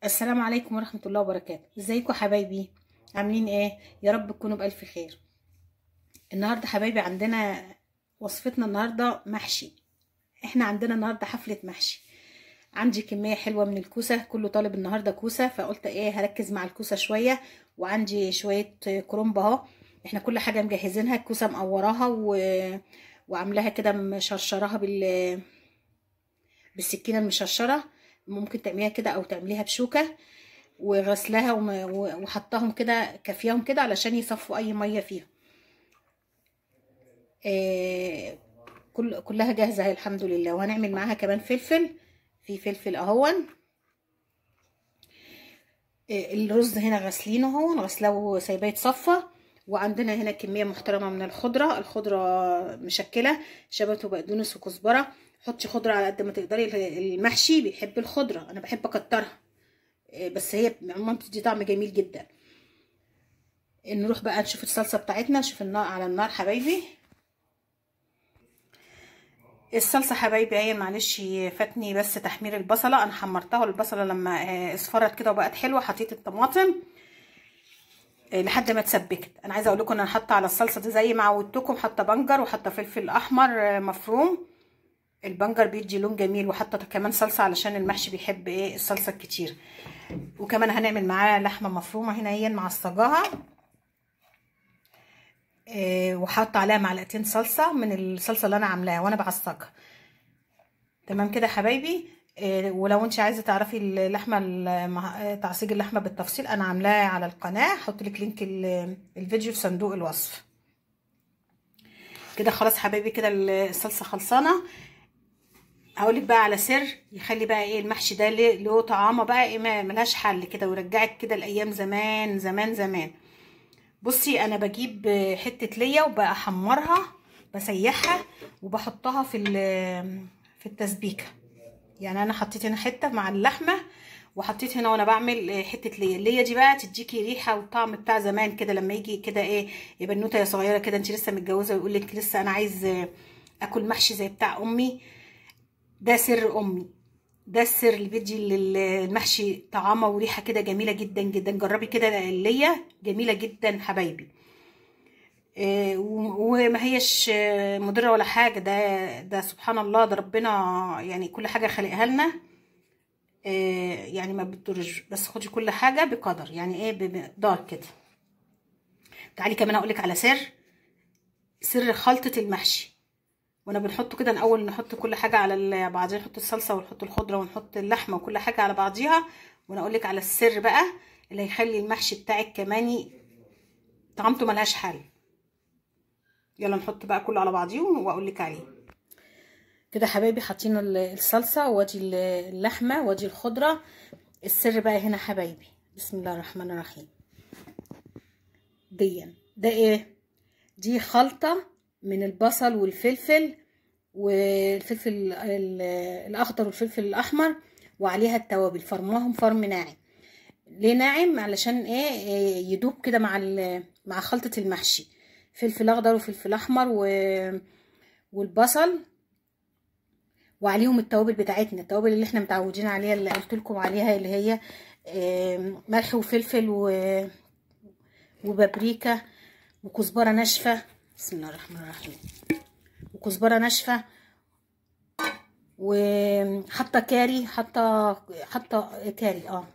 السلام عليكم ورحمة الله وبركاته ازيكم حبايبي عاملين ايه يا رب تكونوا بألف خير النهاردة حبايبي عندنا وصفتنا النهاردة محشي احنا عندنا النهاردة حفلة محشي عندي كمية حلوة من الكوسة كله طالب النهاردة كوسة فقلت ايه هركز مع الكوسة شوية وعندي شوية كرنب اهو احنا كل حاجة مجهزينها الكوسة مقوراها و... وعاملاها كده مشرشراها بال بالسكينة المشرشرة ممكن تعمليها كده او تعمليها بشوكة وغسلاها وحطاهم كده كافياهم كده علشان يصفوا اي مية فيها إيه كل كلها جاهزة اهي الحمد لله وهنعمل معاها كمان فلفل في فلفل اهون إيه الرز هنا غاسلينه اهو غسلاه وسايباه يتصفى وعندنا هنا كميه محترمه من الخضره الخضره مشكله شبت وبقدونس وكزبره حطي خضره على قد ما تقدري المحشي بيحب الخضره انا بحب اكترها بس هي عموما بتدي طعم جميل جدا نروح بقى نشوف الصلصه بتاعتنا نشوف النار على النار حبايبي الصلصه حبايبي اهي معلش فاتني بس تحمير البصله انا حمرتها البصله لما اصفرت كده وبقت حلوه حطيت الطماطم لحد ما اتسبكت انا عايزه اقول لكم ان انا حاطه على الصلصه دي زي ما عودتكم حاطه بنجر وحاطه فلفل احمر مفروم البنجر بيدي لون جميل وحاطه كمان صلصه علشان المحشي بيحب ايه الصلصه الكتير وكمان هنعمل معاه لحمه مفرومه هنا هي معصجاها إيه وحاطه عليها معلقتين صلصه من الصلصه اللي انا عاملاها وانا بعصجها تمام كده حبايبي إيه ولو انت عايزه تعرفي اللحمه تعصيج اللحمه بالتفصيل انا عاملاه على القناه هحط لك لينك الفيديو في صندوق الوصف كده خلاص حبايبي كده الصلصه خلصانه هقولك بقى على سر يخلي بقى ايه المحشي ده له طعامه بقى ايه ملهاش حل كده ويرجعك كده لايام زمان زمان زمان بصي انا بجيب حته ليا وبقى احمرها بسيحها وبحطها في في التسبيكه يعني انا حطيت هنا حته مع اللحمه وحطيت هنا وانا بعمل حته ليا الليا دي بقى تديكي ريحه والطعم بتاع زمان كده لما يجي كده ايه يا بنوته يا صغيره كده انت لسه متجوزه ويقول لك لسه انا عايز اكل محشي زي بتاع امي ده سر امي ده السر اللي بيدي للمحشي طعامه وريحه كده جميله جدا جدا جربي كده الليا جميله جدا حبايبي إيه وما هيش مضره ولا حاجه ده ده سبحان الله ده ربنا يعني كل حاجه خلقها لنا إيه يعني ما بتضرش بس خدي كل حاجه بقدر يعني ايه بمقدار كده تعالي كمان اقول لك على سر سر خلطه المحشي وانا بنحطه كده الاول نحط كل حاجه على بعضيها نحط الصلصه ونحط الخضره ونحط اللحمه وكل حاجه على بعضيها وانا اقول لك على السر بقى اللي هيخلي المحشي بتاعك كمان طعمته ملهاش حل يلا نحط بقى كله على بعضيه واقول لك عليه كده حبايبي حاطين الصلصه وادي اللحمه وادي الخضره السر بقى هنا حبايبي بسم الله الرحمن الرحيم ديا ده ايه دي خلطه من البصل والفلفل والفلفل الاخضر والفلفل الاحمر وعليها التوابل فرماهم فرم ناعم ليه ناعم علشان ايه يدوب كده مع مع خلطه المحشي فلفل اخضر وفلفل احمر و... والبصل وعليهم التوابل بتاعتنا التوابل اللي احنا متعودين عليها اللي قلت لكم عليها اللي هي ملح وفلفل و... وبابريكا وكزبره ناشفه بسم الله الرحمن الرحيم وكزبره ناشفه وحاطه كاري حاطه حاطه كاري اه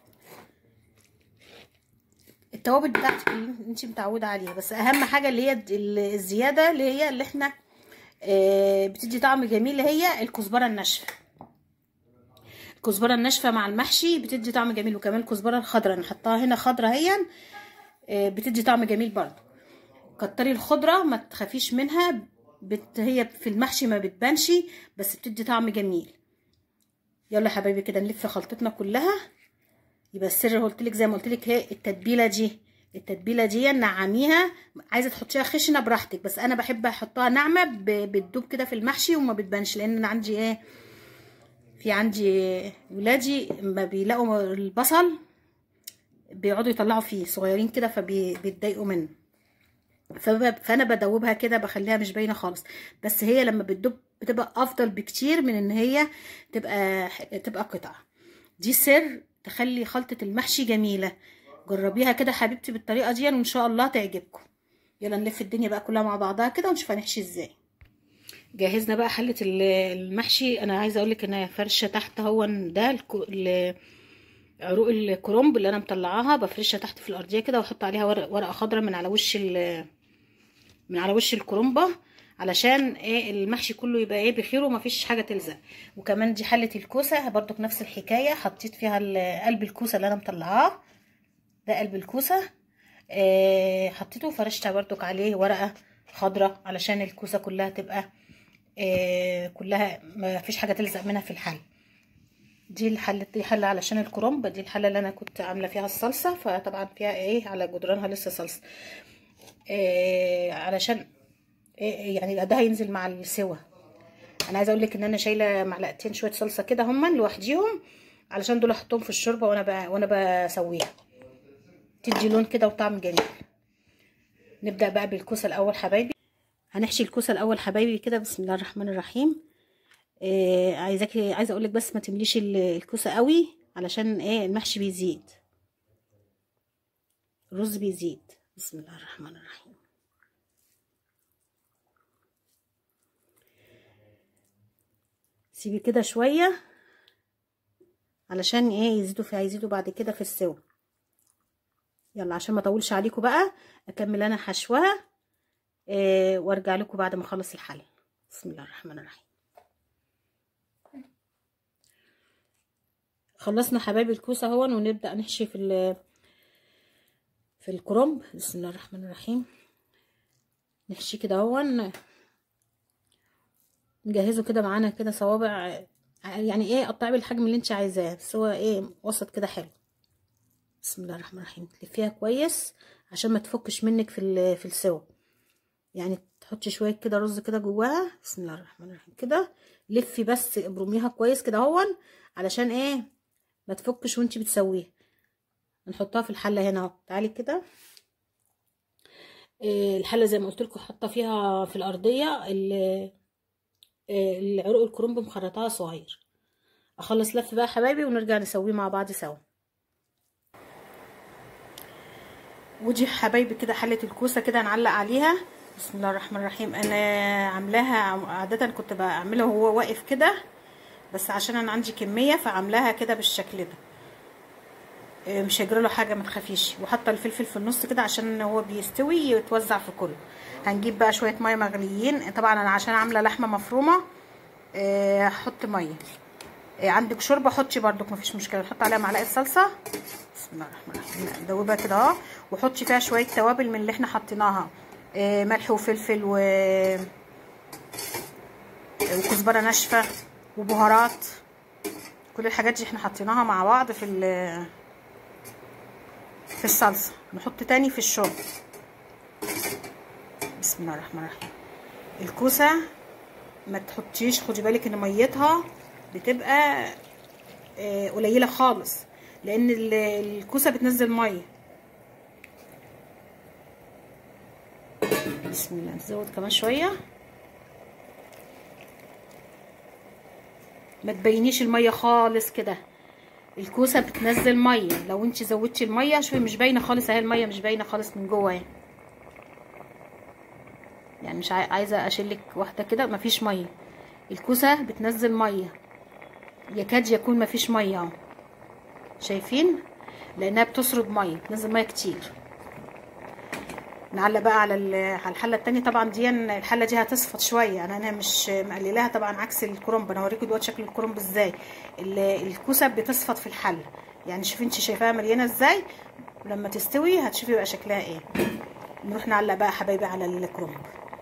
التوابل بتاعتك اللي انت متعوده عليها بس اهم حاجه اللي هي الزياده اللي هي اللي احنا آه بتدي طعم جميل اللي هي الكزبره الناشفه الكزبره الناشفه مع المحشي بتدي طعم جميل وكمان الكزبره الخضراء انا حطاها هنا خضراء هي آه بتدي طعم جميل برضه كتري الخضره ما تخافيش منها بت هي في المحشي ما بتبانش بس بتدي طعم جميل يلا يا حبايبي كده نلف خلطتنا كلها يبقى السر قلت لك زي ما قلت لك هي التتبيله دي التتبيله دي نعميها عايزه تحطيها خشنه براحتك بس انا بحب احطها ناعمه بتدوب كده في المحشي وما بتبانش لان انا عندي ايه في عندي ولادي ما بيلاقوا البصل بيقعدوا يطلعوا فيه صغيرين كده فبيتضايقوا منه فانا بدوبها كده بخليها مش باينه خالص بس هي لما بتدوب بتبقى افضل بكتير من ان هي تبقى تبقى قطعه دي سر تخلي خلطه المحشي جميله جربيها كده حبيبتي بالطريقه دي وان شاء الله تعجبكم يلا نلف الدنيا بقى كلها مع بعضها كده ونشوف هنحشي ازاي جهزنا بقى حله المحشي انا عايزه اقول لك ان انا فرشه تحت هو ده عروق الكرنب اللي انا مطلعاها بفرشها تحت في الارضيه كده واحط عليها ورق ورقه خضراء من على وش من على وش الكرنبه علشان ايه المحشي كله يبقى ايه بخير ومفيش حاجه تلزق وكمان دي حله الكوسه برضك نفس الحكايه حطيت فيها قلب الكوسه اللي انا مطلعاه ده قلب الكوسه إيه حطيته وفرشت برضك عليه ورقه خضراء علشان الكوسه كلها تبقى إيه كلها مفيش حاجه تلزق منها في الحل دي الحله دي حله علشان الكرنب دي الحله اللي انا كنت عامله فيها الصلصه فطبعا فيها ايه على جدرانها لسه صلصه إيه علشان إيه يعني ده هينزل مع السوا انا عايزه اقول لك ان انا شايله معلقتين شويه صلصه كده هما لوحديهم علشان دول احطهم في الشوربه وانا ب... وانا بسويها تدي لون كده وطعم جميل نبدا بقى بالكوسه الاول حبايبي هنحشي الكوسه الاول حبايبي كده بسم الله الرحمن الرحيم إيه عايزاكي عايزه اقول لك بس ما تمليش الكوسه قوي علشان ايه المحشي بيزيد الرز بيزيد بسم الله الرحمن الرحيم سيبي كده شويه علشان ايه يزيدوا في هيزيدوا بعد كده في السوا يلا عشان ما اطولش عليكم بقى اكمل انا حشوها إيه وارجع لكم بعد ما اخلص الحل بسم الله الرحمن الرحيم خلصنا حبايبي الكوسه اهون ونبدا نحشي في في الكرنب بسم الله الرحمن الرحيم نحشي كده اهون نجهزه كده معانا كده صوابع يعني ايه قطعي بالحجم اللي انت عايزاه بس هو ايه وسط كده حلو بسم الله الرحمن الرحيم تلفيها كويس عشان ما تفكش منك في في السوا يعني تحطي شويه كده رز كده جواها بسم الله الرحمن الرحيم كده لفي بس ابرميها كويس كده اهون علشان ايه ما تفكش وانت بتسويها نحطها في الحله هنا اهو تعالي كده إيه الحله زي ما قلت لكم حاطه فيها في الارضيه العروق الكرنب مخرطاها صغير اخلص لف بقى حبايبي ونرجع نسويه مع بعض سوا ودي حبايبي كده حله الكوسه كده نعلق عليها بسم الله الرحمن الرحيم انا عاملاها عاده كنت بعمله وهو واقف كده بس عشان انا عندي كميه فعاملاها كده بالشكل ده مش هيجرى له حاجه ما تخافيش وحاطه الفلفل في النص كده عشان هو بيستوي يتوزع في كله هنجيب بقى شويه ميه مغليين طبعا انا عشان عامله لحمه مفرومه هحط ميه عندك شوربه حطي برضك مفيش مشكله نحط عليها معلقه صلصه بسم الله الرحمن الرحيم ندوبها كده اهو وحطي فيها شويه توابل من اللي احنا حطيناها ملح وفلفل و وكزبره ناشفه وبهارات كل الحاجات دي احنا حطيناها مع بعض في في الصلصه نحط تاني في الشرب بسم الله الرحمن الرحيم الكوسه ما تحطيش خدي بالك ان ميتها بتبقى قليله خالص لان الكوسه بتنزل ميه بسم الله نزود كمان شويه ما تبينيش الميه خالص كده الكوسه بتنزل ميه لو انت زودتي الميه شوفي مش باينه خالص اهي الميه مش باينه خالص من جوه يعني يعني مش عايزه اشيلك واحده كده مفيش ميه الكوسه بتنزل ميه يكاد يكون مفيش ميه اهو شايفين لانها بتسرد ميه بتنزل ميه كتير نعلق بقى على على الحله التانية طبعا دي الحله دي هتصفط شويه انا انا مش مقللاها طبعا عكس الكرنب انا هوريكم دلوقتي شكل الكرنب ازاي الكوسه بتصفط في الحله يعني شوفي انت شايفاها مليانه ازاي لما تستوي هتشوفي بقى شكلها ايه نروح نعلق بقى حبايبي على الكرنب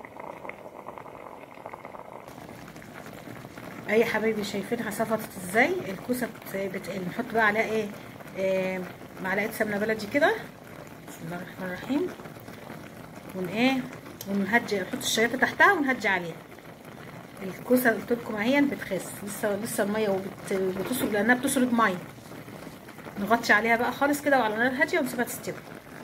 اي حبايبي شايفينها صفطت ازاي الكوسه بت... نحط بقى عليها ايه, إيه معلقه سمنه بلدي كده بسم الله الرحمن الرحيم ون ايه ونهجي نحط الشياطه تحتها ونهجي عليها الكوسه قلت لكم اهي بتخس لسه لسه الميه وبتسرد لانها بتسرد ميه نغطي عليها بقى خالص كده وعلى نار هاديه ونسيبها تستوي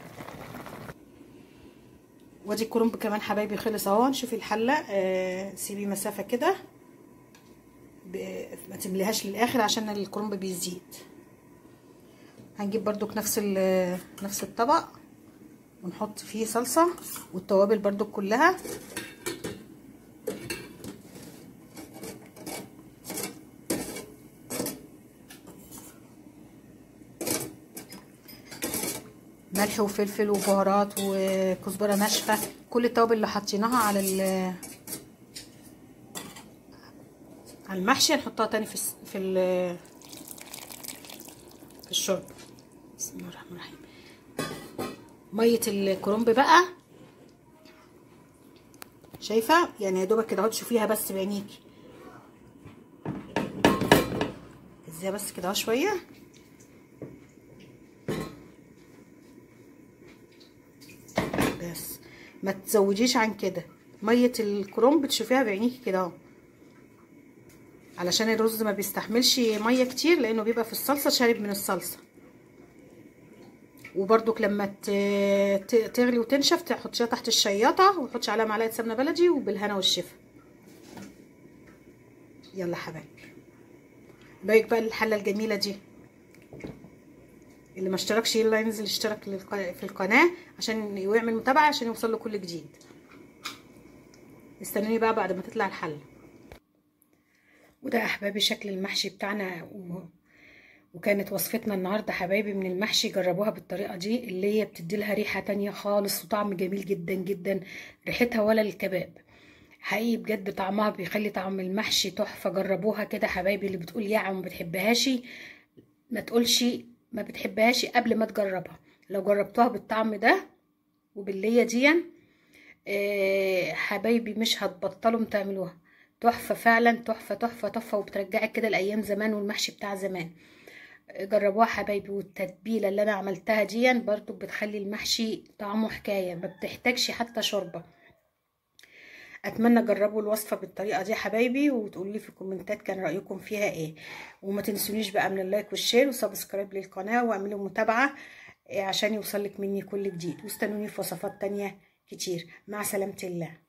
وادي الكرنب كمان حبايبي خلص اهو نشوفي الحله آه سيبي مسافه كده ما تمليهاش للاخر عشان الكرنب بيزيد هنجيب برضو نفس نفس الطبق ونحط فيه صلصه والتوابل برضو كلها ملح وفلفل وبهارات وكزبره ناشفه كل التوابل اللي حطيناها على على المحشي هنحطها تاني في في في الشرب بسم الله الرحمن الرحيم ميه الكرنب بقى شايفه يعني يا دوبك كده اهو تشوفيها بس بعينيكي ازاي بس كده اهو شويه بس ما تزوديش عن كده ميه الكرنب تشوفيها بعينيكي كده اهو علشان الرز ما بيستحملش ميه كتير لانه بيبقى في الصلصه شارب من الصلصه وبرضك لما تغلي وتنشف تحطيها تحت الشياطه وتحطي عليها معلقه سمنه بلدي وبالهنا والشفا يلا حبايبي بايك بقى الحله الجميله دي اللي ما اشتركش يلا ينزل يشترك في القناه عشان يعمل متابعه عشان يوصل له كل جديد استنوني بقى بعد ما تطلع الحله وده احبابي شكل المحشي بتاعنا و... وكانت وصفتنا النهارده حبايبي من المحشي جربوها بالطريقه دي اللي هي بتدي لها ريحه تانية خالص وطعم جميل جدا جدا ريحتها ولا الكباب حقيقي بجد طعمها بيخلي طعم المحشي تحفه جربوها كده حبايبي اللي بتقول يا ما بتحبهاش ما تقولش ما بتحبهاش قبل ما تجربها لو جربتوها بالطعم ده وبالليه دي آه حبايبي مش هتبطلوا تعملوها تحفه فعلا تحفه تحفه تحفه وبترجعك كده لايام زمان والمحشي بتاع زمان جربوها حبايبي والتتبيله اللي انا عملتها دي برضو بتخلي المحشي طعمه حكايه ما بتحتاجش حتى شوربه اتمنى تجربوا الوصفه بالطريقه دي حبايبي وتقولوا لي في الكومنتات كان رايكم فيها ايه وما تنسونيش بقى من اللايك والشير وسبسكرايب للقناه واعملوا متابعه عشان يوصلك مني كل جديد واستنوني في وصفات تانية كتير مع سلامه الله